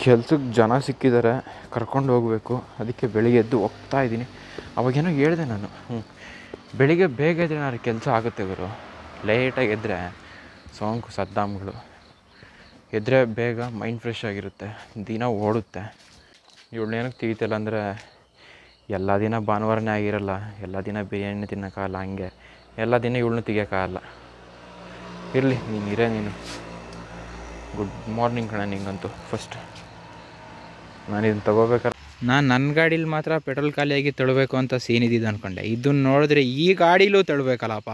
ಕೆಲ್ಸಕ್ಕೆ ಜನ ಸಿಕ್ಕಿದ್ದಾರೆ ಕರ್ಕೊಂಡು ಹೋಗಬೇಕು ಅದಕ್ಕೆ ಬೆಳಿಗ್ಗೆ ಎದ್ದು ಹೋಗ್ತಾ ಇದ್ದೀನಿ ಅವಾಗೇನೋ ಹೇಳಿದೆ ನಾನು ಹ್ಞೂ ಬೆಳಿಗ್ಗೆ ಬೇಗ ಎದ್ರೆ ಏನಾದ್ರು ಕೆಲಸ ಆಗುತ್ತೆ ಗುರು ಲೇಟಾಗಿ ಎದ್ದರೆ ಸೋಂಕು ಸದ್ದಾಮ್ಗಳು ಎದ್ದರೆ ಬೇಗ ಮೈಂಡ್ ಫ್ರೆಶ್ ಆಗಿರುತ್ತೆ ದಿನ ಓಡುತ್ತೆ ಇವಳನ್ನೇನಕ್ಕೆ ತೆಗಿತಿಲ್ಲ ಅಂದರೆ ಎಲ್ಲ ದಿನ ಭಾನುವಾರನೇ ಆಗಿರಲ್ಲ ಎಲ್ಲ ದಿನ ಬಿರಿಯಾನಿ ತಿನ್ನೋಕ್ಕಾಗಲ್ಲ ಹಂಗೆ ಎಲ್ಲ ದಿನ ಇವಳನ್ನ ತೆಗಿಯೋಕ್ಕಾಗಲ್ಲ ಇರಲಿ ನೀನು ಇರೇ ನೀನು ಗುಡ್ ಮಾರ್ನಿಂಗ್ ಕಣ ನಿಂಗಂತೂ ಫಸ್ಟ್ ನಾನು ಇದನ್ನು ತಗೋಬೇಕಾದ್ರೆ ನಾನು ನನ್ನ ಗಾಡೀಲಿ ಮಾತ್ರ ಪೆಟ್ರೋಲ್ ಖಾಲಿಯಾಗಿ ತಳ್ಬೇಕು ಅಂತ ಸೀನ್ ಇದ್ದಿದ್ದು ಅನ್ಕೊಂಡೆ ಇದನ್ನ ನೋಡಿದ್ರೆ ಈ ಗಾಡೀಲೂ ತಳ್ಬೇಕಲ್ಲಪ್ಪ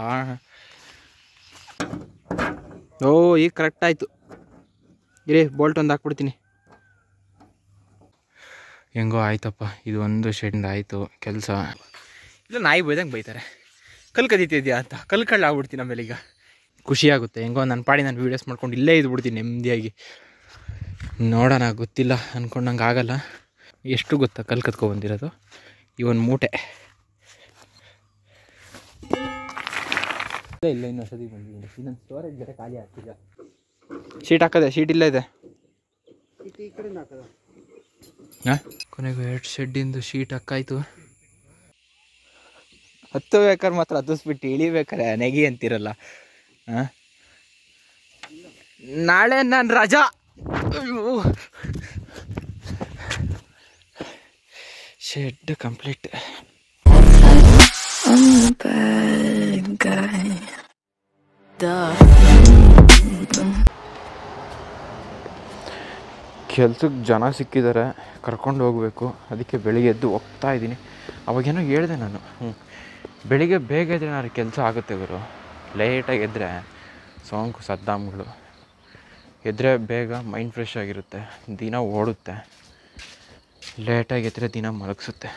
ಓ ಈಗ ಕರೆಕ್ಟ್ ಆಯಿತು ಇರೇ ಬೋಲ್ಟ್ ಒಂದು ಹಾಕ್ಬಿಡ್ತೀನಿ ಹೆಂಗೋ ಆಯ್ತಪ್ಪ ಇದು ಒಂದು ಶೆಡ್ಡಿಂದ ಆಯಿತು ಕೆಲಸ ಇಲ್ಲ ನಾಯಿ ಬೈದಂಗೆ ಬೈತಾರೆ ಕಲ್ ಕದೀತಿದ್ಯಾ ಅಂತ ಕಲ್ ಕಳ್ಳ ಆಗ್ಬಿಡ್ತೀನಿ ಆಮೇಲೆ ಈಗ ಖುಷಿಯಾಗುತ್ತೆ ಹೆಂಗೋ ನನ್ನ ಪಾಡಿ ನಾನು ವೀಡಿಯೋಸ್ ಮಾಡ್ಕೊಂಡು ಇಲ್ಲೇ ಇದ್ಬಿಡ್ತೀನಿ ನೆಮ್ಮದಿಯಾಗಿ ನೋಡೋಣ ಗೊತ್ತಿಲ್ಲ ಅಂದ್ಕೊಂಡಂಗೆ ಆಗಲ್ಲ ಎಷ್ಟು ಗೊತ್ತಾ ಕಲ್ ಕತ್ಕೊಬಂದಿರೋದು ಈ ಒಂದು ಮೂಟೆ ಇಲ್ಲ ಇನ್ನು ಸದಿ ಬಂದಿದ್ದೀನಿ ಇನ್ನೊಂದು ಸ್ಟೋರೇಜ್ ಬೇರೆ ಖಾಲಿ ಆಗ್ತಿಲ್ಲ ಶೀಟ್ ಹಾಕದೆ ಶೀಟ್ ಇಲ್ಲ ಇದೆ ಹಾಂ ಕೊನೆಗೂ ಎರಡು ಶೆಡ್ಡಿಂದು ಶೀಟ್ ಹಾಕಾಯ್ತು ಹತ್ತು ಬೇಕಾದ್ರೆ ಮಾತ್ರ ಹತ್ತಿಸ್ಬಿಟ್ಟು ಇಳಿಬೇಕಾರೆ ನೆಗಿ ಅಂತಿರಲ್ಲ ಹಾಂ ನಾಳೆ ನಾನು ರಜಾ ಅಯ್ಯೋ shed complete I'm the bad guy. Duh. ಕೆಲ್ಸಕ್ಕೆ ಜನ ಸಿಕ್ಕಿದ್ದಾರೆ ಕರ್ಕೊಂಡು ಹೋಗಬೇಕು ಅದಕ್ಕೆ ಬೆಳಿಗ್ಗೆ ಎದ್ದು ಹೋಗ್ತಾ ಇದ್ದೀನಿ ಅವಾಗೇನೋ ಹೇಳಿದೆ ನಾನು ಹ್ಞೂ ಬೆಳಿಗ್ಗೆ ಬೇಗ ಎದ್ರೆ ಏನಾದ್ರು ಕೆಲಸ ಆಗುತ್ತೆ ಗುರು ಲೇಟಾಗಿ ಎದ್ದರೆ ಸೋಂಕು ಸದ್ದಾಮ್ಗಳು ಎದ್ದರೆ ಬೇಗ ಮೈಂಡ್ ಫ್ರೆಶ್ ಆಗಿರುತ್ತೆ ದಿನ ಓಡುತ್ತೆ ಲೇಟಾಗಿ ಎದ್ದರೆ ದಿನ ಮಲಗಿಸುತ್ತೆ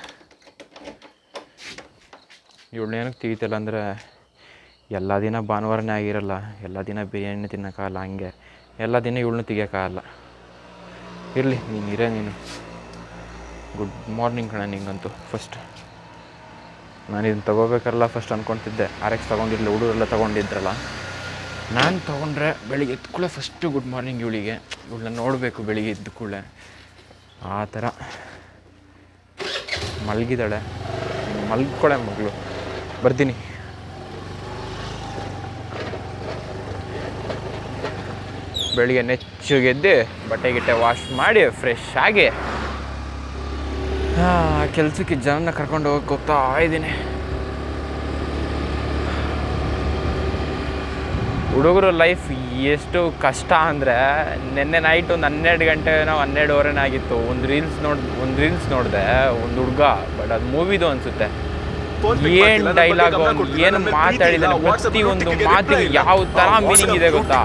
ಇವಳನ್ನೇನಕ್ಕೆ ತೆಗಿತಿಲ್ಲ ಅಂದರೆ ಎಲ್ಲ ದಿನ ಭಾನುವಾರನೇ ಆಗಿರಲ್ಲ ಎಲ್ಲ ದಿನ ಬಿರಿಯಾನಿ ತಿನ್ನೋಕ್ಕಾಗಲ್ಲ ಹಂಗೆ ಎಲ್ಲ ದಿನ ಇವಳನ್ನ ತೆಗಿಯೋಕ್ಕಾಗಲ್ಲ ಇರಲಿ ನೀನು ಇರೇ ನೀನು ಗುಡ್ ಮಾರ್ನಿಂಗ್ ಕಣ ನಿಂಗಂತೂ ಫಸ್ಟ್ ನಾನು ಇದನ್ನು ತಗೋಬೇಕಲ್ಲ ಫಸ್ಟ್ ಅಂದ್ಕೊತಿದ್ದೆ ಆರ್ ಎಕ್ಸ್ ತೊಗೊಂಡಿರಲಿಲ್ಲ ಹುಡುಗರೆಲ್ಲ ತೊಗೊಂಡಿದ್ರಲ್ಲ ನಾನು ತೊಗೊಂಡ್ರೆ ಬೆಳಿಗ್ಗೆ ಎದ್ದ ಕೂಡಲೇ ಫಸ್ಟು ಗುಡ್ ಮಾರ್ನಿಂಗ್ ಇವಳಿಗೆ ಇವಳನ್ನ ನೋಡಬೇಕು ಬೆಳಿಗ್ಗೆ ಎದ್ದ ಕೂಡಲೇ ಆ ಥರ ಮಲಗಿದಾಳೆ ಮಲ್ಕೊಳೆ ಮಗಳು ಬರ್ತೀನಿ ಬೆಳಿಗ್ಗೆ ನೆಚ್ಚಗೆದ್ದು ಬಟ್ಟೆ ಗಿಟ್ಟೆ ವಾಶ್ ಮಾಡಿ ಫ್ರೆಶ್ ಆಗಿ ಕೆಲಸಕ್ಕೆ ಜನನ ಕರ್ಕೊಂಡು ಹೋಗಕ್ಕೆ ಹೋಗ್ತಾ ಇದ್ದೀನಿ ಹುಡುಗರ ಲೈಫ್ ಎಷ್ಟು ಕಷ್ಟ ಅಂದರೆ ನಿನ್ನೆ ನೈಟ್ ಒಂದು ಹನ್ನೆರಡು ಗಂಟೆ ನಾವು ಹನ್ನೆರಡುವರೆನೇ ಆಗಿತ್ತು ಒಂದು ರೀಲ್ಸ್ ನೋಡ್ ಒಂದು ರೀಲ್ಸ್ ನೋಡಿದೆ ಒಂದು ಹುಡುಗ ಬಟ್ ಅದು ಮೂವಿದು ಅನಿಸುತ್ತೆ ಏನ್ ಡೈಲಾಗ್ ಏನು ಮಾತಾಡಿದ ಪ್ರತಿ ಒಂದು ಮಾತಿಗೆ ಯಾವ ಥರ ಮೀನಿಂಗ್ ಇದೆ ಗೊತ್ತಾ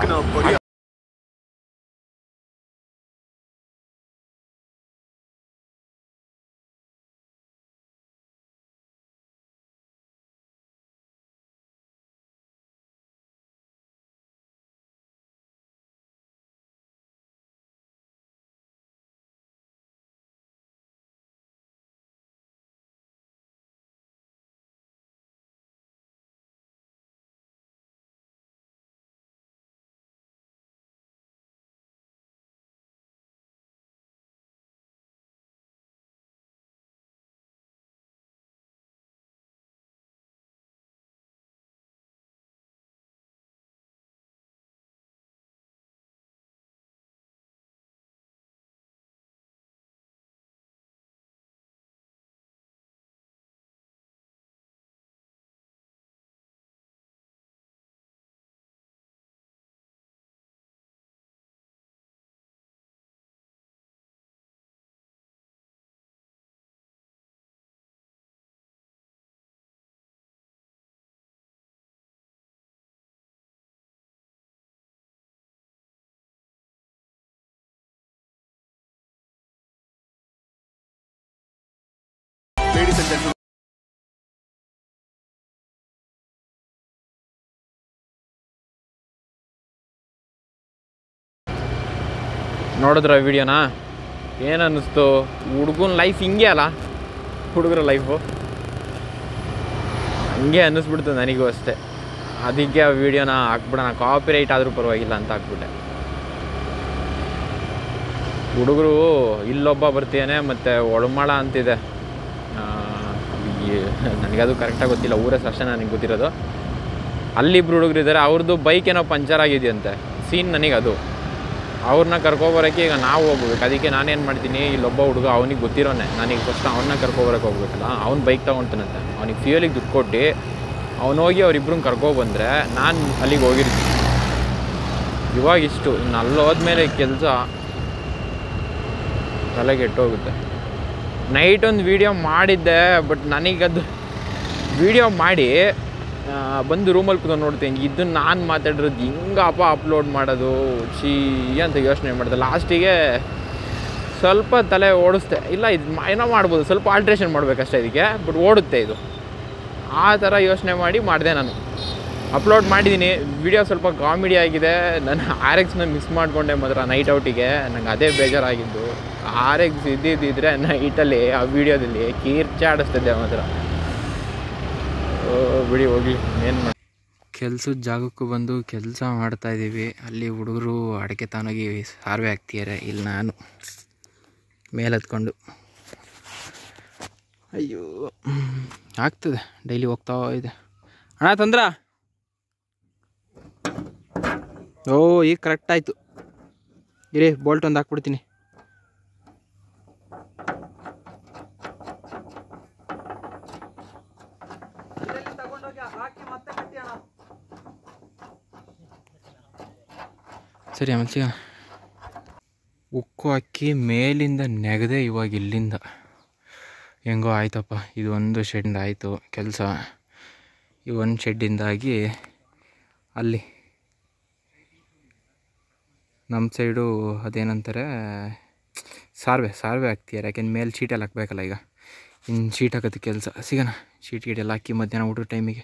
ನೋಡಿದ್ರ ವಿಡಿಯೋನ ಏನು ಅನ್ನಿಸ್ತು ಹುಡುಗನ ಲೈಫ್ ಹಿಂಗೆ ಅಲ್ಲ ಹುಡುಗರ ಲೈಫು ಹಂಗೆ ಅನ್ನಿಸ್ಬಿಡ್ತು ನನಗೂ ಅಷ್ಟೇ ಅದಕ್ಕೆ ಆ ವಿಡಿಯೋನ ಹಾಕ್ಬಿಡೋಣ ಕಾಪಿ ರೈಟ್ ಆದರೂ ಪರವಾಗಿಲ್ಲ ಅಂತ ಹಾಕ್ಬಿಟ್ಟೆ ಹುಡುಗರು ಇಲ್ಲೊಬ್ಬ ಬರ್ತೀಯಾನೆ ಮತ್ತು ಒಳಮಳ ಅಂತಿದೆ ಆ, ಈ- ನನಗದು ಕರೆಕ್ಟಾಗಿ ಗೊತ್ತಿಲ್ಲ ಊರ ಅಷ್ಟೇ ನನಗೆ ಗೊತ್ತಿರೋದು ಅಲ್ಲಿಬ್ರು ಹುಡುಗರು ಇದ್ದಾರೆ ಅವ್ರದ್ದು ಬೈಕ್ ಏನೋ ಪಂಚರ್ ಆಗಿದೆಯಂತೆ ಸೀನ್ ನನಗೆ ಅದು ಅವ್ರನ್ನ ಕರ್ಕೊಬರೋಕ್ಕೆ ಈಗ ನಾವು ಹೋಗ್ಬೇಕು ಅದಕ್ಕೆ ನಾನೇನು ಮಾಡ್ತೀನಿ ಇಲ್ಲೊಬ್ಬ ಹುಡುಗ ಅವನಿಗೆ ಗೊತ್ತಿರೋನೆ ನನಗೆ ಫಸ್ಟ್ ಅವನ್ನ ಕರ್ಕೊಬರಕ್ಕೆ ಹೋಗ್ಬೇಕಲ್ಲ ಅವ್ನು ಬೈಕ್ ತೊಗೊಳ್ತಾನಂತೆ ಅವ್ನಿಗೆ ಫ್ಯೂಲಿಗೆ ದುಡ್ಡು ಕೊಟ್ಟು ಅವ್ನು ಹೋಗಿ ಅವ್ರಿಬ್ರನ್ನ ಕರ್ಕೊಬಂದರೆ ನಾನು ಅಲ್ಲಿಗೆ ಹೋಗಿರ್ತೀನಿ ಇವಾಗ ಇಷ್ಟು ಇನ್ನು ಅಲ್ಲಿ ಹೋದ್ಮೇಲೆ ಕೆಲಸ ತಲೆಗೆ ಎಟ್ಟೋಗುತ್ತೆ ನೈಟ್ ಒಂದು ವೀಡಿಯೋ ಮಾಡಿದ್ದೆ ಬಟ್ ನನಗದು ವೀಡಿಯೋ ಮಾಡಿ ಆ, ಬಂದು ರೂಮಲ್ಲಿ ಕೂತ್ಕೊಂಡು ನೋಡ್ತೀನಿ ಇದನ್ನು ನಾನು ಮಾತಾಡಿರೋದು ಹಿಂಗಪ್ಪ ಅಪ್ಲೋಡ್ ಮಾಡೋದು ಚೀ ಅಂತ ಯೋಚನೆ ಮಾಡಿದೆ ಲಾಸ್ಟಿಗೆ ಸ್ವಲ್ಪ ತಲೆ ಓಡಿಸ್ದೆ ಇಲ್ಲ ಇದು ಮಾ- ಏನೋ ಮಾಡ್ಬೋದು ಸ್ವಲ್ಪ ಆಲ್ಟ್ರೇಷನ್ ಮಾಡಬೇಕಷ್ಟೇ ಇದಕ್ಕೆ ಬಟ್ ಓಡುತ್ತೆ ಇದು ಆ ಥರ ಯೋಚನೆ ಮಾಡಿ ಮಾಡಿದೆ ನಾನು ಅಪ್ಲೋಡ್ ಮಾಡಿದ್ದೀನಿ ವಿಡಿಯೋ ಸ್ವಲ್ಪ ಕಾಮಿಡಿ ಆಗಿದೆ ನಾನು ಆರ್ ಎಕ್ಸ್ನ ಮಿಸ್ ಮಾಡಿಕೊಂಡೆ ಮಾತ್ರ ನೈಟ್ ಔಟಿಗೆ ನಂಗೆ ಅದೇ ಬೇಜಾರಾಗಿದ್ದು ಆರ್ ಎಕ್ಸ್ ಇದ್ದಿದ್ದಿದ್ರೆ ನೈಟಲ್ಲಿ ಆ ವಿಡಿಯೋದಲ್ಲಿ ಕೀರ್ಚಾಡಿಸ್ತಿದ್ದೆ ಮಾತ್ರ ಓ, ಬಿಡಿ ಹೋಗ್ಲಿ ಏನು ಮಾಡಿ ಕೆಲ್ಸದ ಜಾಗಕ್ಕೂ ಬಂದು ಕೆಲಸ ಮಾಡ್ತಾ ಇದ್ದೀವಿ ಅಲ್ಲಿ ಹುಡುಗರು ಅಡಿಕೆ ತಾನಾಗಿ ಸಾರ್ವೆ ಆಗ್ತಿದ್ದಾರೆ ಇಲ್ಲಿ ನಾನು ಮೇಲೆ ಹತ್ಕೊಂಡು ಅಯ್ಯೋ ಆಗ್ತದೆ ಡೈಲಿ ಹೋಗ್ತಾ ಇದೆ ಅಣ್ಣ ತಂದ್ರ ಓ ಈಗ ಕರೆಕ್ಟ್ ಆಯಿತು ಇರಿ ಬೋಲ್ಟ್ ಒಂದು ಹಾಕ್ಬಿಡ್ತೀನಿ ಸರಿ ಆಮೇಲೆ ಸಿಗೋಣ ಉಕ್ಕು ಅಕ್ಕಿ ಮೇಲಿಂದ ನೆಗದೆ ಇವಾಗ ಇಲ್ಲಿಂದ ಹೆಂಗೋ ಆಯ್ತಪ್ಪ ಇದು ಒಂದು ಶೆಡ್ಡಿಂದ ಆಯಿತು ಕೆಲಸ ಈ ಒಂದು ಶೆಡ್ಡಿಂದಾಗಿ ಅಲ್ಲಿ ನಮ್ಮ ಸೈಡು ಅದೇನಂತಾರೆ ಸಾರ್ವೆ ಸಾರ್ವೆ ಹಾಕ್ತಿದ್ದಾರೆ ಯಾಕೆಂದ್ರೆ ಮೇಲೆ ಶೀಟೆಲ್ಲ ಹಾಕ್ಬೇಕಲ್ಲ ಈಗ ಇನ್ನು ಶೀಟ್ ಹಾಕೋದು ಕೆಲಸ ಸಿಗೋಣ ಶೀಟ್ ಗೀಟ್ ಎಲ್ಲ ಹಾಕಿ ಮಧ್ಯಾಹ್ನ ಊಟದ ಟೈಮಿಗೆ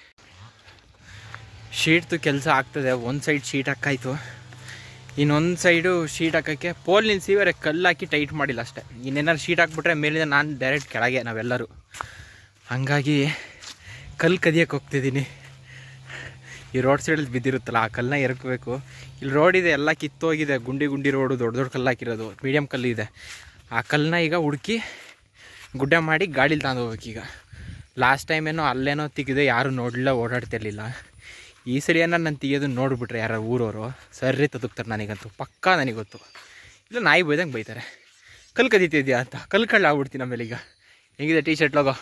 ಶೀಟ್ದು ಕೆಲಸ ಆಗ್ತದೆ ಒಂದು ಸೈಡ್ ಶೀಟ್ ಹಾಕಾಯ್ತು ಇನ್ನೊಂದು ಸೈಡು ಶೀಟ್ ಹಾಕೋಕ್ಕೆ ಪೋಲ್ ನಿಲ್ಸಿ ಬೇರೆ ಕಲ್ಲು ಹಾಕಿ ಟೈಟ್ ಮಾಡಿಲ್ಲ ಅಷ್ಟೇ ಇನ್ನೇನಾದ್ರು ಶೀಟ್ ಹಾಕ್ಬಿಟ್ರೆ ಮೇಲಿಂದ ನಾನು ಡೈರೆಕ್ಟ್ ಕೆಳಗೆ ನಾವೆಲ್ಲರೂ ಹಾಗಾಗಿ ಕಲ್ಲು ಕದಿಯಕ್ಕೆ ಹೋಗ್ತಿದ್ದೀನಿ ಈ ರೋಡ್ ಸೈಡಲ್ಲಿ ಬಿದ್ದಿರುತ್ತಲ್ಲ ಆ ಕಲ್ಲನ್ನ ಎರಕಬೇಕು ಇಲ್ಲಿ ರೋಡ್ ಇದೆ ಎಲ್ಲ ಕಿತ್ತೋಗಿದೆ ಗುಂಡಿ ಗುಂಡಿ ರೋಡು ದೊಡ್ಡ ದೊಡ್ಡ ಕಲ್ಲು ಹಾಕಿರೋದು ಮೀಡಿಯಮ್ ಕಲ್ಲು ಇದೆ ಆ ಕಲ್ಲನ್ನ ಈಗ ಹುಡುಕಿ ಗುಡ್ಡ ಮಾಡಿ ಗಾಡೀಲಿ ತಗೊಂಡು ಹೋಗ್ಬೇಕೀಗ ಲಾಸ್ಟ್ ಟೈಮ್ ಏನೋ ಅಲ್ಲೇನೋ ತೆಗೆದೆ ಯಾರು ನೋಡಲಿಲ್ಲ ಓಡಾಡ್ತಿರ್ಲಿಲ್ಲ ಈ ಸರಿ ಏನೋ ನಾನು ತೆಗಿಯೋದು ನೋಡಿಬಿಟ್ರೆ ಯಾರು ಊರವರು ಸರ್ರಿ ತದುಕ್ತಾರೆ ನನಗಂತೂ ಪಕ್ಕಾ ನನಗೆ ಗೊತ್ತು ಇಲ್ಲ ನಾಯಿ ಬೈದಂಗೆ ಬೈತಾರೆ ಕಲ್ಲು ಕದೀತಿದ್ಯಾ ಅಂತ ಕಲ್ಲು ಕಳ್ಳ ಆಗ್ಬಿಡ್ತೀನಿ ಆಮೇಲೆ ಈಗ ಹೆಂಗಿದೆ ಟೀ ಶರ್ಟ್ ಲೋಗೋ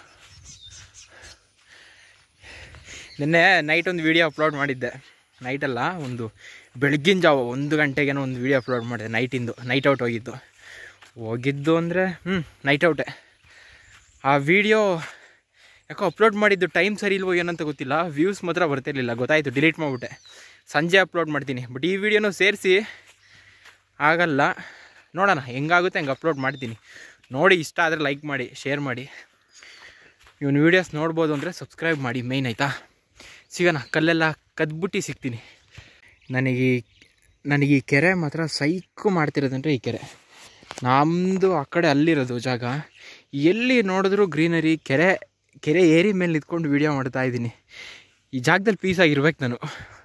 ನಿನ್ನೆ ನೈಟ್ ಒಂದು ವೀಡಿಯೋ ಅಪ್ಲೋಡ್ ಮಾಡಿದ್ದೆ ನೈಟಲ್ಲ ಒಂದು ಬೆಳಗ್ಗಿನ ಜಾವ ಒಂದು ಗಂಟೆಗೇನೋ ಒಂದು ವೀಡಿಯೋ ಅಪ್ಲೋಡ್ ಮಾಡಿದೆ ನೈಟಿಂದು ನೈಟ್ ಔಟ್ ಹೋಗಿದ್ದು ಹೋಗಿದ್ದು ಅಂದರೆ ಹ್ಞೂ ನೈಟ್ ಔಟೇ ಆ ವಿಡಿಯೋ ಯಾಕೋ ಅಪ್ಲೋಡ್ ಮಾಡಿದ್ದು ಟೈಮ್ ಸರಿ ಇಲ್ವೋ ಏನಂತ ಗೊತ್ತಿಲ್ಲ ವ್ಯೂಸ್ ಮಾತ್ರ ಬರ್ತಿರ್ಲಿಲ್ಲ ಗೊತ್ತಾಯಿತು ಡಿಲೀಟ್ ಮಾಡಿಬಿಟ್ಟೆ ಸಂಜೆ ಅಪ್ಲೋಡ್ ಮಾಡ್ತೀನಿ ಬಟ್ ಈ ವಿಡಿಯೋನೂ ಸೇರಿಸಿ ಆಗಲ್ಲ ನೋಡೋಣ ಹೆಂಗಾಗುತ್ತೆ ಹಂಗೆ ಅಪ್ಲೋಡ್ ಮಾಡ್ತೀನಿ ನೋಡಿ ಇಷ್ಟ ಆದರೆ ಲೈಕ್ ಮಾಡಿ ಶೇರ್ ಮಾಡಿ ಇವನು ವೀಡಿಯೋಸ್ ನೋಡ್ಬೋದು ಅಂದರೆ ಸಬ್ಸ್ಕ್ರೈಬ್ ಮಾಡಿ ಮೇಯ್ನ್ ಆಯಿತಾ ಸಿಗೋಣ ಕಲ್ಲೆಲ್ಲ ಕದ್ಬಿಟ್ಟು ಸಿಗ್ತೀನಿ ನನಗೆ ಈ- ನನಗೆ ಈ ಕೆರೆ ಮಾತ್ರ ಸೈಕು ಮಾಡ್ತಿರೋದಂದರೆ ಈ ಕೆರೆ ನಮ್ಮದು ಆ ಕಡೆ ಅಲ್ಲಿರೋದು ಜಾಗ ಎಲ್ಲಿ ನೋಡಿದ್ರೂ ಗ್ರೀನರಿ ಕೆರೆ ಕೆರೆ ಏರಿ ಮೇಲೆ ನಿಂತ್ಕೊಂಡು ವೀಡಿಯೋ ಮಾಡ್ತಾ ಇದ್ದೀನಿ ಈ ಜಾಗದಲ್ಲಿ ಪೀಸ್ ಆಗಿರ್ಬೇಕು ನಾನು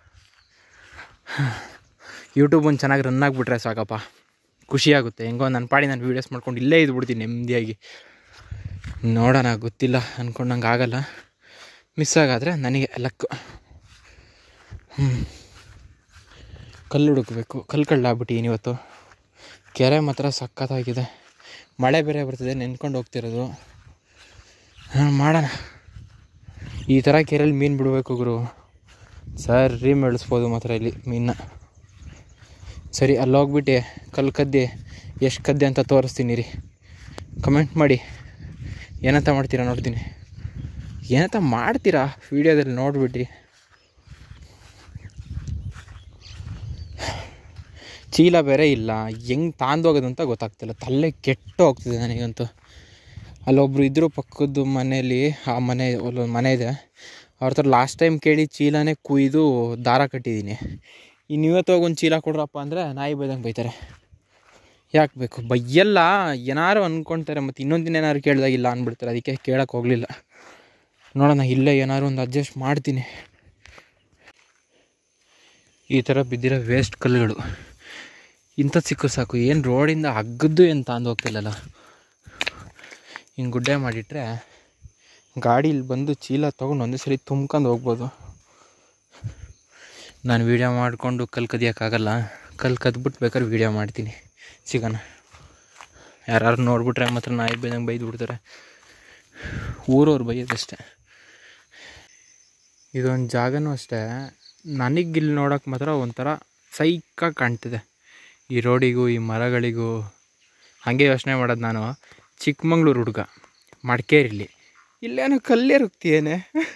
ಯೂಟ್ಯೂಬ್ ಒಂದು ಚೆನ್ನಾಗಿ ರನ್ ಆಗಿಬಿಟ್ರೆ ಸಾಕಪ್ಪ ಖುಷಿಯಾಗುತ್ತೆ ಹೆಂಗೋ ನನ್ನ ಪಾಡಿ ನಾನು ವೀಡಿಯೋಸ್ ಮಾಡ್ಕೊಂಡು ಇಲ್ಲೇ ಇದ್ಬಿಡ್ತೀನಿ ನೆಮ್ಮದಿಯಾಗಿ ನೋಡೋಣ ಗೊತ್ತಿಲ್ಲ ಅಂದ್ಕೊಂಡಂಗೆ ಆಗಲ್ಲ ಮಿಸ್ ಆಗಾದರೆ ನನಗೆ ಲಕ್ಕು ಹ್ಞೂ ಕಲ್ಲು ಹುಡುಕಬೇಕು ಕಲ್ಲು ಕಳ್ಳಾಗ್ಬಿಟ್ಟಿದ್ದೀನಿ ಇವತ್ತು ಕೆರೆ ಮಾತ್ರ ಸಖತ್ತಾಗಿದೆ ಮಳೆ ಬೇರೆ ಬರ್ತದೆ ನೆನ್ಕೊಂಡು ಹೋಗ್ತಿರೋದು ಹಾಂ ಮಾಡೋಣ ಈ ಥರ ಕೆರೆಯಲ್ಲಿ ಮೀನು ಬಿಡಬೇಕು ಗುರು ಸರಿ ಮೆಳಿಸ್ಬೋದು ಮಾತ್ರ ಇಲ್ಲಿ ಮೀನನ್ನ ಸರಿ ಅಲ್ಲಿ ಹೋಗ್ಬಿಟ್ಟು ಕಲ್ಲು ಕದ್ದೆ ಎಷ್ಟು ಕದ್ದೆ ಅಂತ ತೋರಿಸ್ತೀನಿ ರೀ ಕಮೆಂಟ್ ಮಾಡಿ ಏನಂತ ಮಾಡ್ತೀರಾ ನೋಡ್ತೀನಿ ಏನಂತ ಮಾಡ್ತೀರಾ ವೀಡಿಯೋದಲ್ಲಿ ನೋಡ್ಬಿಟ್ಟು ಚೀಲ ಬೇರೆ ಇಲ್ಲ ಹೆಂಗೆ ತಾಂದೋಗೋದು ಅಂತ ಗೊತ್ತಾಗ್ತಿಲ್ಲ ತಲೆ ಕೆಟ್ಟು ಹೋಗ್ತಿದೆ ನನಗಂತೂ ಅಲ್ಲೊಬ್ರು ಇದ್ದರು ಪಕ್ಕದ ಮನೇಲಿ ಆ ಮನೆ ಅಲ್ಲೊಂದು ಮನೆ ಇದೆ ಅವ್ರ ಹತ್ರ ಲಾಸ್ಟ್ ಟೈಮ್ ಕೇಳಿ ಚೀಲನೇ ಕುಯ್ದು ದಾರ ಕಟ್ಟಿದ್ದೀನಿ ಇನ್ನು ಇವತ್ತು ಹೋಗಿ ಒಂದು ಚೀಲ ಕೊಡ್ರಪ್ಪ ಅಂದರೆ ನಾಯಿ ಬೈದಂಗೆ ಬೈತಾರೆ ಯಾಕೆ ಬೇಕು ಬೈಯಲ್ಲ ಏನಾರು ಅಂದ್ಕೊಳ್ತಾರೆ ಮತ್ತು ಇನ್ನೊಂದು ದಿನ ಏನಾದ್ರು ಕೇಳಿದಾಗ ಇಲ್ಲ ಅಂದ್ಬಿಡ್ತಾರೆ ಅದಕ್ಕೆ ಕೇಳಕ್ಕೆ ಹೋಗಲಿಲ್ಲ ನೋಡೋಣ ಇಲ್ಲೇ ಏನಾದ್ರು ಒಂದು ಅಡ್ಜಸ್ಟ್ ಮಾಡ್ತೀನಿ ಈ ಥರ ಬಿದ್ದಿರೋ ವೇಸ್ಟ್ ಕಲ್ಲುಗಳು ಇಂಥದ್ದು ಸಿಕ್ಕು ಸಾಕು ಏನು ರೋಡಿಂದ ಹಗ್ಗದ್ದು ಏನು ತಾಂದು ಹೋಗ್ತಿಲ್ಲಲ್ಲ ಹಿಂಗೆ ಗುಡ್ಡೆ ಮಾಡಿಟ್ರೆ ಗಾಡಿ ಇಲ್ಲಿ ಬಂದು ಚೀಲ ತೊಗೊಂಡು ಒಂದೇ ಸರಿ ತುಂಬ್ಕೊಂಡು ಹೋಗ್ಬೋದು ನಾನು ವೀಡಿಯೋ ಮಾಡಿಕೊಂಡು ಕಲ್ ಕದಿಯೋಕ್ಕಾಗಲ್ಲ ಕಲ್ ಕದ್ಬಿಟ್ಟು ಬೇಕಾದ್ರೆ ವೀಡಿಯೋ ಮಾಡ್ತೀನಿ ಸಿಗೋಣ ಯಾರು ನೋಡ್ಬಿಟ್ರೆ ಮಾತ್ರ ನಾಯಿ ಬೈದಂಗೆ ಬೈದು ಬಿಡ್ತಾರೆ ಊರವ್ರು ಬೈಯೋದಷ್ಟೇ ಇದೊಂದು ಜಾಗನೂ ಅಷ್ಟೇ ನನಗಿಲ್ಲಿ ನೋಡೋಕೆ ಮಾತ್ರ ಒಂಥರ ಸೈಕಾಗಿ ಕಾಣ್ತಿದೆ ಈ ರೋಡಿಗೂ ಈ ಮರಗಳಿಗೂ ಹಾಗೆ ಯೋಚನೆ ಮಾಡೋದು ನಾನು ಚಿಕ್ಕಮಂಗ್ಳೂರು ಹುಡುಗ ಮಡಿಕೇರಿಲಿ ಇಲ್ಲೇನೋ ಕಲ್ಲೇ ರುಕ್ತಿಯೇನೆ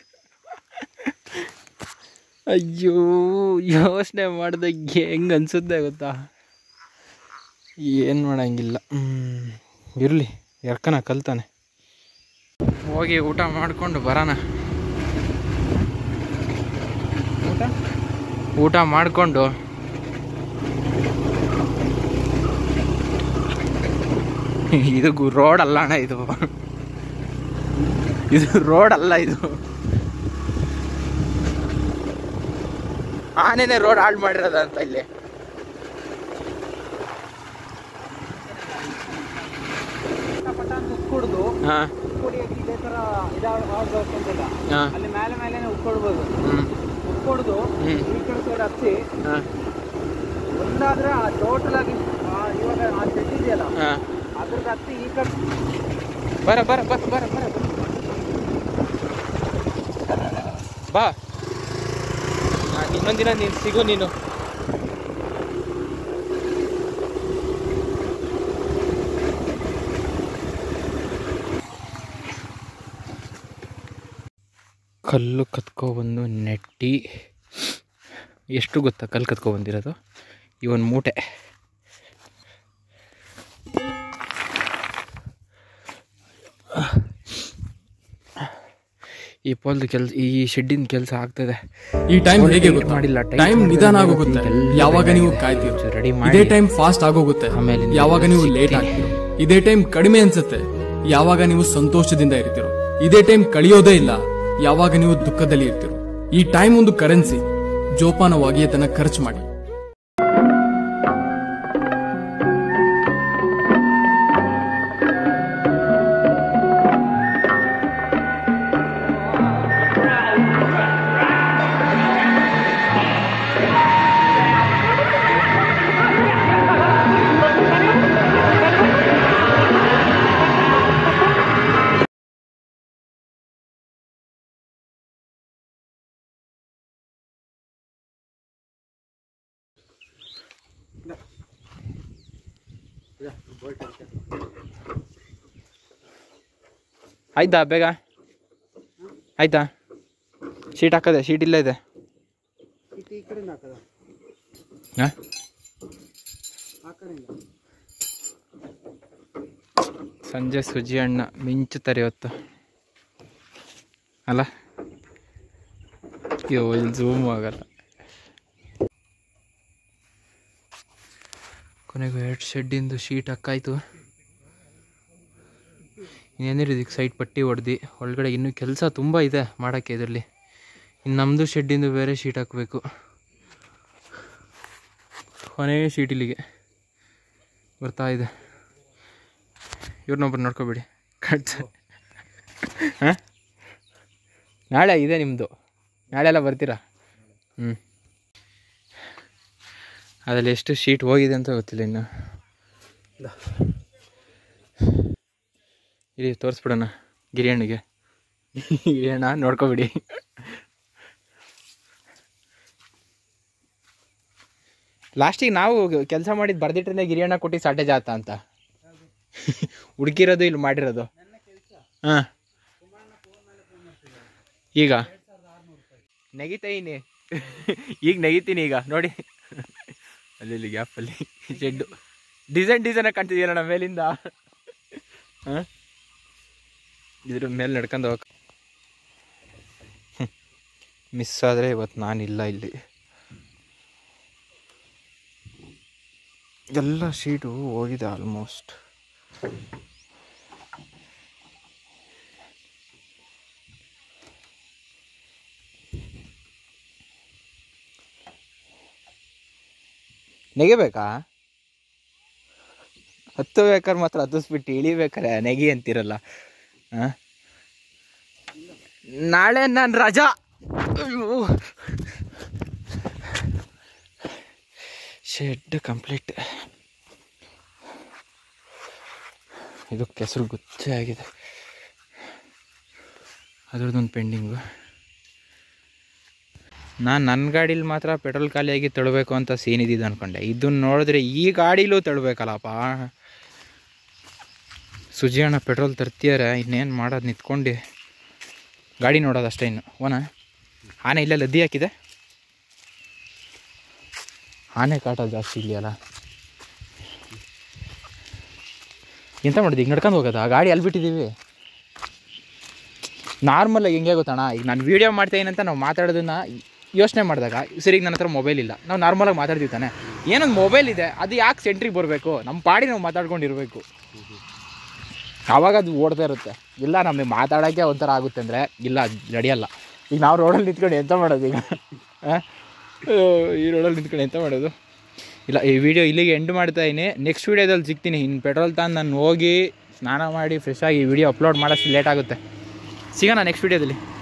ಅಯ್ಯೋ ಯೋಚನೆ ಮಾಡಿದಾಗ ಹೆಂಗೆ ಅನ್ಸುತ್ತೆ ಗೊತ್ತಾ ಏನು ಮಾಡೋಂಗಿಲ್ಲ ಇರಲಿ ಎರ್ಕನ ಕಲ್ತಾನೆ ಹೋಗಿ ಊಟ ಮಾಡಿಕೊಂಡು ಬರೋಣ ಊಟ ಊಟ ಮಾಡಿಕೊಂಡು ಇದು ರೋಡ್ ಅಲ್ಲ ಅಣ್ಣ ಇದು ಇದು ರೋಡ್ ಅಲ್ಲ ಇದು ಆನೆನೇ ರೋಡ್ ಹಾಳು ಮಾಡಿರೋದ ಅಂತ ಇಲ್ಲಿ ಕುಡ್ದು ಹಾಂ ಕುಡಿಯೋಕೆ ಇದೇ ತರ ಇದಾಗ್ಬೇಕಂತಿಲ್ಲ ಹಾಂ ಅಲ್ಲಿ ಮೇಲೆ ಮೇಲೆ ಉಟ್ಕೊಳ್ಬೋದು ಹ್ಞೂ ಉಟ್ಕೊಡ್ದು ಹ್ಮ್. ಈ ಕಡೆ ಸೈಡ್ ಹಚ್ಚಿ ಹಾಂ ಒಂದಾದ್ರೆ ಆ ಟೋಟಲ್ ಆಗಿ ಆ ಇವಾಗ ಆ ಶೆಡ್ ಇದೆಯಲ್ಲ ಹಾಂ ಅದ್ರದ್ದು ಹತ್ತಿ ಈ ಕಡೆ ಬರ ಬರ ಬರ ಬರ ಬರ ಬಾ ನಾನು ಇನ್ನೊಂದಿನ ನೀನು ಸಿಗು ನೀನು ಕಲ್ಲು ಕತ್ಕೊಬಂದು ನೆಟ್ಟಿ ಎಷ್ಟು ಗೊತ್ತಾ ಕಲ್ಲು ಕತ್ಕೊಬಂದಿರೋದು ಈ ಒಂದು ಮೂಟೆ ಈ ಪೋಲ್ದು ಕೆಲಸ ಈ ಶೆಡ್ಡಿನ ಕೆಲಸ ಆಗ್ತದೆ ಈ ಟೈಮ್ ಒಂದು ಹೇಗೆ tight ಗೊತ್ತಾ ಮಾಡಿಲ್ಲ, tight ಟೈಮ್ ಮಾಡಿದ್ರೆ ನಿಧಾನ ಎಲ್ಲ ಆಗೋಗುತ್ತೆ ಎಲ್ಲ ಯಾವಾಗ ready ನೀವು ಆಗಿದೆ. ಕಾಯ್ತೀರೋ ready ಇದೇ ಮಾಡಿ ಟೈಮ್ ಫಾಸ್ಟ್ ಆಗೋಗುತ್ತೆ ಆಮೇಲೆ ನೀವು ಯಾವಾಗ ನೀವು ಲೇಟ್ ಸಿಗ್ತೀರಿ. ಆಗ್ತೀರೋ ಇದೇ ಟೈಮ್ ಕಡಿಮೆ ಅನ್ಸುತ್ತೆ ಯಾವಾಗ ನೀವು ಸಂತೋಷದಿಂದ ಇರ್ತೀರೋ ಇದೇ ಟೈಮ್ ಕಳಿಯೋದೇ ಇಲ್ಲ ಯಾವಾಗ ನೀವು ದುಃಖದಲ್ಲಿ ಇರ್ತೀರೋ ಈ ಟೈಮ್ ಒಂದು ಕರೆನ್ಸಿ ಜೋಪಾನವಾಗಿ ಅದನ್ನ ಖರ್ಚು ಮಾಡಿ ಆಯ್ತಾ ಬೇಗ ಆಯ್ತಾ ಶೀಟ್ ಹಾಕದೆ ಶೀಟ್ ಇಲ್ಲ ಇದೆ ಈ ಕಡೆಯಿಂದ ಹಾಕದ ಹಾಂ ಆ ಕಡೆಯಿಂದ ಸಂಜೆ ಸುಜಿ ಅಣ್ಣ ಮಿಂಚುತ್ತಾರೆ ಇವತ್ತು ಅಲ್ಲ ಅಯ್ಯೋ ಇಲ್ಲಿ ಝೂಮ್ ಆಗಲ್ಲ ಕೊನೆಗೂ ಎರಡು ಶೆಡ್ಡಿಂದು ಶೀಟ್ ಹಾಕಾಯ್ತು ಇನ್ನೇನಿರು ಇದಕ್ಕೆ ಸೈಡ್ ಪಟ್ಟಿ ಹೊಡೆದು ಒಳಗಡೆ ಇನ್ನೂ ಕೆಲಸ ತುಂಬ ಇದೆ ಮಾಡೋಕ್ಕೆ ಇದರಲ್ಲಿ ಇನ್ನು ನಮ್ಮದು ಶೆಡ್ಡಿಂದು ಬೇರೆ ಶೀಟ್ ಹಾಕಬೇಕು ಕೊನೆಯ ಶೀಟ್ ಇಲ್ಲಿಗೆ ಬರ್ತಾ ಇದೆ ಇವ್ರನ್ನೊಬ್ರು ನೋಡ್ಕೊಬೇಡಿ ಕಟ್ಸ ಹಾಂ ನಾಳೆ ಇದೆ ನಿಮ್ಮದು ನಾಳೆ ಎಲ್ಲ ಬರ್ತೀರಾ ಹ್ಞೂ ಅದರಲ್ಲಿ ಎಷ್ಟು ಶೀಟ್ ಹೋಗಿದೆ ಅಂತ ಗೊತ್ತಿಲ್ಲ ಇನ್ನು ಇಲ್ಲಿ ತೋರಿಸ್ಬಿಡೋಣ ಗಿರಿಯಣ್ಣಿಗೆ ಗಿರಿಯಣ್ಣ ನೋಡ್ಕೊಬಿಡಿ ಲಾಸ್ಟಿಗೆ ನಾವು ಕೆಲಸ ಮಾಡಿದ್ದು ಬರ್ದಿಟ್ರೆ ಗಿರಿಯಣ್ಣ ಕೊಟ್ಟು ಸಾಟೇಜ್ ಆತ ಅಂತ ಹುಡುಕಿರೋದು ಇಲ್ಲಿ ಮಾಡಿರೋದು ಹಾಂ ಈಗ ನೆಗಿತೀನಿ ಈಗ ನೆಗಿತೀನಿ ಈಗ ನೋಡಿ ಅಲ್ಲಿ ಇಲ್ಲಿ ಗ್ಯಾಪಲ್ಲಿ ಶೆಡ್ಡು ಡಿಸೈನ್ ಡಿಸೈನಾಗಿ ಕಾಣ್ತಿದೆಯಲ್ಲ ನಮ್ಮ ಮೇಲಿಂದ ಹಾಂ ಇದ್ರ ಮೇಲೆ ನಡ್ಕೊಂಡು ಹೋಗ ಮಿಸ್ ಆದರೆ ಇವತ್ತು ನಾನಿಲ್ಲ ಇಲ್ಲಿ ಎಲ್ಲ ಶೀಟು ಹೋಗಿದೆ ಆಲ್ಮೋಸ್ಟ್ ನೆಗೆಬೇಕಾ ಹತ್ತಬೇಕಾದ್ರೆ ಮಾತ್ರ ಹತ್ತಿಸ್ಬಿಟ್ಟು ಇಳಿಬೇಕಾರೆ ನೆಗಿ ಅಂತಿರಲ್ಲ ಆ? ನಾಳೆ ನಾನು ರಜಾ ಅಯ್ಯೋ. ಶೆಡ್ ಕಂಪ್ಲೀಟ್ ಇದು ಕೆಸರು ಗುಚ್ಚೆ ಆಗಿದೆ ಅದ್ರದ್ದೊಂದು ಪೆಂಡಿಂಗು ನಾನು ನನ್ನ ಗಾಡೀಲಿ ಮಾತ್ರ ಪೆಟ್ರೋಲ್ ಖಾಲಿಯಾಗಿ ತಳ್ಳಬೇಕು ಅಂತ ಸೀನ್ ಇದ್ದಿದ್ದು ಅಂದ್ಕೊಂಡೆ ಇದನ್ನ ನೋಡಿದ್ರೆ ಈ ಗಾಡೀಲೂ ತಳ್ಳಬೇಕಲ್ಲಪ್ಪ ಸುಜಿ ಅಣ್ಣ ಪೆಟ್ರೋಲ್ ತರ್ತಿಯಾರೆ ಇನ್ನೇನು ಮಾಡೋದು ನಿಂತ್ಕೊಂಡು ಗಾಡಿ ನೋಡೋದು ಅಷ್ಟೇ ಇನ್ನು ಓನ ಆನೆ ಇಲ್ಲೇ ಲದ್ದಿ ಹಾಕಿದೆ ಆನೆ ಕಾಟ ಜಾಸ್ತಿ ಇದೆಯಲ್ಲ ಎಂತ ಮಾಡಿದ್ದು ಈಗ ನಡ್ಕೊಂಡು ಹೋಗೋದು ಆ ಗಾಡಿ ಅಲ್ಲಿ ಬಿಟ್ಟಿದ್ದೀವಿ ನಾರ್ಮಲಾಗಿ ಹೆಂಗೆ ಗೊತ್ತಣ್ಣ ಈಗ ನಾನು ವೀಡಿಯೋ ಮಾಡ್ತೀನಿ ಅಂತ ನಾವು ಮಾತಾಡೋದನ್ನ ಯೋಚನೆ ಮಾಡಿದಾಗ ಸರಿ ಈಗ ನನ್ನ ಹತ್ರ ಮೊಬೈಲ್ ಇಲ್ಲ ನಾವು ನಾರ್ಮಲಾಗಿ ಮಾತಾಡ್ತೀವಿ ತಾನೆ ಏನೊಂದು ಮೊಬೈಲ್ ಇದೆ ಅದು ಯಾಕೆ ಸೆಂಟ್ರಿಗೆ ಬರಬೇಕು ನಮ್ಮ ಪಾಡಿ ನಾವು ಮಾತಾಡ್ಕೊಂಡಿರ್ಬೇಕು ಆವಾಗ ಅದು ಓಡ್ತಾ ಇರುತ್ತೆ ಇಲ್ಲ ನಮಗೆ ಮಾತಾಡೋಕ್ಕೆ ಒಂಥರ ಆಗುತ್ತೆ ಅಂದರೆ ಇಲ್ಲ ಅದು ನಡೆಯಲ್ಲ ಈಗ ನಾವು ರೋಡಲ್ಲಿ ನಿಂತ್ಕೊಂಡು ಎಂತ ಮಾಡೋದು ಈಗ ಆ? ಅಯ್ಯೋ, ಈ ರೋಡಲ್ಲಿ ನಿಂತ್ಕೊಂಡು ಎಂತ ಮಾಡೋದು ಇಲ್ಲ ಈ ವಿಡಿಯೋ ಇಲ್ಲಿಗೆ ಎಂಡ್ ಮಾಡ್ತಾ ಇದ್ದೀನಿ ನೆಕ್ಸ್ಟ್ ವೀಡಿಯೋದಲ್ಲಿ ಸಿಗ್ತೀನಿ ಇನ್ನು ಪೆಟ್ರೋಲ್ ತಂದು ನಾನು ಹೋಗಿ ಸ್ನಾನ ಮಾಡಿ ಫ್ರೆಶ್ ಆಗಿ ವಿಡಿಯೋ ಅಪ್ಲೋಡ್ ಮಾಡೋಷ್ಟು ಲೇಟ್ ಆಗುತ್ತೆ ಸಿಗೋಣ ನೆಕ್ಸ್ಟ್ ವೀಡಿಯೋದಲ್ಲಿ